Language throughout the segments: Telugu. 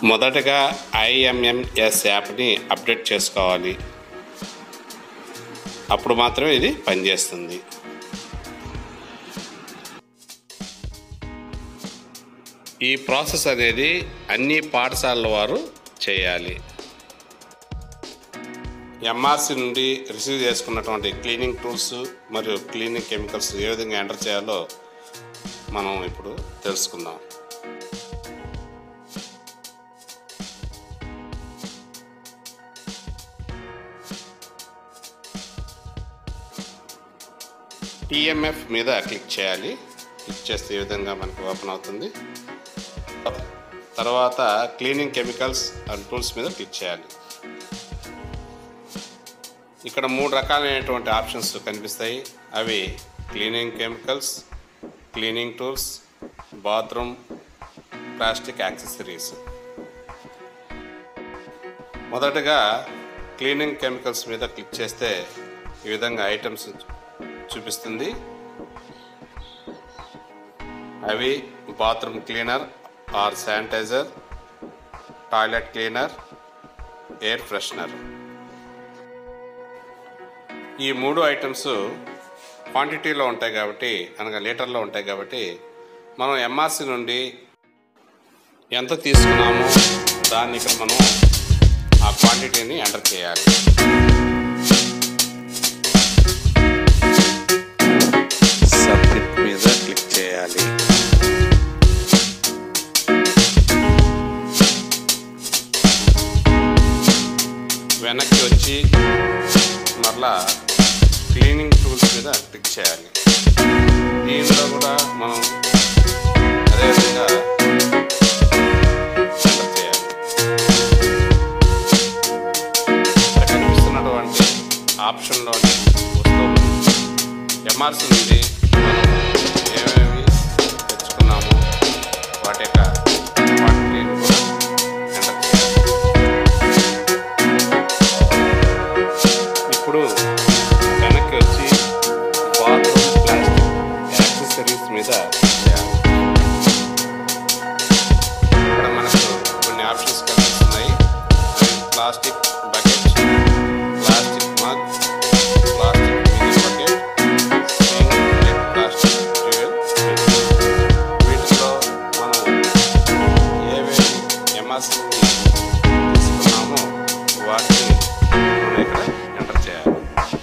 మొదటగా ఐఎంఎంఎస్ యాప్ని అప్డేట్ చేసుకోవాలి అప్పుడు మాత్రమే ఇది పనిచేస్తుంది ఈ ప్రాసెస్ అనేది అన్ని పాఠశాలల వారు చేయాలి ఎంఆర్సి నుండి రిసీవ్ చేసుకున్నటువంటి క్లీనింగ్ టూల్స్ మరియు క్లీనింగ్ కెమికల్స్ ఏ విధంగా ఎంటర్ చేయాలో మనం ఇప్పుడు తెలుసుకుందాం టిఎంఎఫ్ మీద క్లిక్ చేయాలి క్లిక్ చేస్తే ఈ విధంగా మనకు ఓపెన్ అవుతుంది తర్వాత క్లీనింగ్ కెమికల్స్ అండ్ టూల్స్ మీద క్లిక్ చేయాలి ఇక్కడ మూడు రకాలైనటువంటి ఆప్షన్స్ కనిపిస్తాయి అవి cleaning chemicals cleaning tools bathroom plastic accessories మొదటగా క్లీనింగ్ కెమికల్స్ మీద క్లిక్ చేస్తే ఈ విధంగా ఐటమ్స్ చూపిస్తుంది అవి bathroom cleaner or sanitizer toilet cleaner air freshener ఈ మూడు ఐటమ్స్ క్వాంటిటీలో ఉంటాయి కాబట్టి అనగా లీటర్లో ఉంటాయి కాబట్టి మనం ఎంఆర్సి నుండి ఎంత తీసుకున్నామో దాన్ని ఇక్కడ మనం ఆ క్వాంటిటీని ఎంటర్ చేయాలి సబ్మిట్ మీద క్లిక్ చేయాలి వెనక్కి వచ్చి మరలా క్లీనింగ్ టూల్స్ మీద క్లిక్ చేయాలి దీనిలో కూడా మనం అదేవిధంగా ఎంటర్ చేయాలి ఇక్కడ కనిపిస్తున్నటువంటి ఆప్షన్లోని వస్తువులు ఎంఆర్సి నుండి మనం ఏమేమి తెచ్చుకున్నామో వాటి యొక్క క్వాంటిటీని కూడా ఎంటర్ చేయాలి ఇప్పుడు వెనక్కి వచ్చి బాత్రూమ్ ప్లాస్టిక్ యాక్సెసరీస్ మీద చేయాలి ఇక్కడ మనకు కొన్ని ఆప్షన్స్ కనిపిస్తున్నాయి అవి plastic bucket plastic mug plastic mini bucket single plate plastic dual వీటిలో మనం ఏవేవి ఎంఆర్సీ తీసుకున్నామో వాటిని మనం ఇక్కడ ఎంటర్ చేయాలి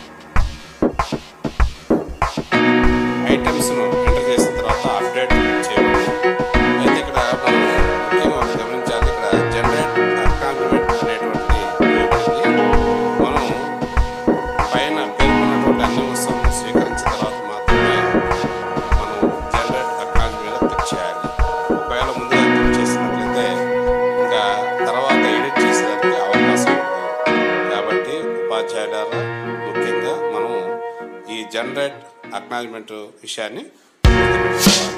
ఐటమ్స్ను ఎంటర్ చేసిన తర్వాత అప్డేట్ చేయాలి అయితే ఇక్కడ మనం ముఖ్యంగా ఒకటి గమనించాలి ఇక్కడ జనరేట్ కాంప్లిమెంట్ అనేటువంటి ఇవ్వబడింది మనం పైన పేర్కొన్నటువంటి అన్ని వస్తువులను స్వీకరించిన తర్వాత మాత్రమే మనం జనరేట్ అకాంట్ మీద క్లిక్ చేయాలి ఒకవేళ ముందుగా క్లిక్ చేసినట్లయితే ఇంకా తర్వాత ఎడిట్ చేసేదానికి అవకాశం ఉండదు కాబట్టి ఉపాధ్యాయులారా ముఖ్యంగా మనం ఈ జనరేట్ అక్నాలజ్మెంట్ విషయాన్ని గుర్తుపెట్టుకోవాలి